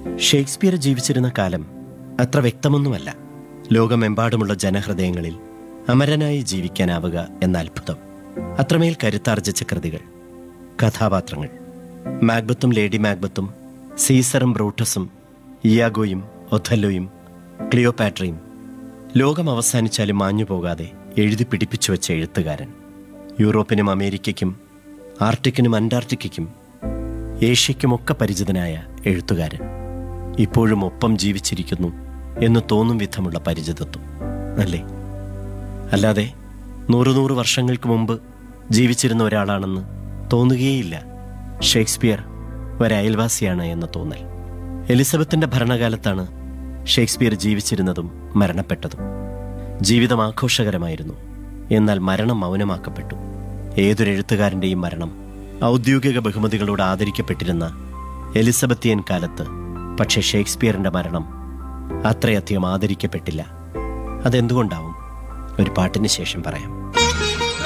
Shakespeare ജീവിച്ചിരുന്ന കാലം അത്ര വ്യക്തമൊന്നുമല്ല ലോകമെമ്പാടുമുള്ള ജനഹൃദയങ്ങളിൽ അമരനായി ജീവിക്കാനാവുക എന്ന അത്ഭുതം അത്രമേൽ കരുത്താർജിച്ച കൃതികൾ കഥാപാത്രങ്ങൾ മാഗ്ബത്തും ലേഡി മാഗ്ബത്തും സീസറും ബ്രൂട്ടസും ഇയാഗോയും ഒഥല്ലോയും ക്ലിയോപാട്രയും ലോകം അവസാനിച്ചാലും മാഞ്ഞു പോകാതെ എഴുതി പിടിപ്പിച്ചു വെച്ച എഴുത്തുകാരൻ യൂറോപ്പിനും അമേരിക്കയ്ക്കും ആർട്ടിക്കിനും അന്റാർട്ടിക്കയ്ക്കും ഏഷ്യയ്ക്കുമൊക്കെ പരിചിതനായ എഴുത്തുകാരൻ ഇപ്പോഴും ഒപ്പം ജീവിച്ചിരിക്കുന്നു എന്ന് തോന്നും വിധമുള്ള പരിചിതത്വം അല്ലേ അല്ലാതെ നൂറ് നൂറ് വർഷങ്ങൾക്ക് മുമ്പ് ജീവിച്ചിരുന്ന ഒരാളാണെന്ന് തോന്നുകയേയില്ല ഷേക്സ്പിയർ ഒരയൽവാസിയാണ് എന്ന തോന്നൽ എലിസബത്തിന്റെ ഭരണകാലത്താണ് ഷേക്സ്പിയർ ജീവിച്ചിരുന്നതും മരണപ്പെട്ടതും ജീവിതം ആഘോഷകരമായിരുന്നു എന്നാൽ മരണം മൗനമാക്കപ്പെട്ടു ഏതൊരു എഴുത്തുകാരൻ്റെയും മരണം ഔദ്യോഗിക ബഹുമതികളോട് ആദരിക്കപ്പെട്ടിരുന്ന എലിസബത്തിയൻ കാലത്ത് പക്ഷേ ഷേക്സ്പിയറിന്റെ മരണം അത്രയധികം ആദരിക്കപ്പെട്ടില്ല അതെന്തുകൊണ്ടാവും ഒരു പാട്ടിന് ശേഷം പറയാം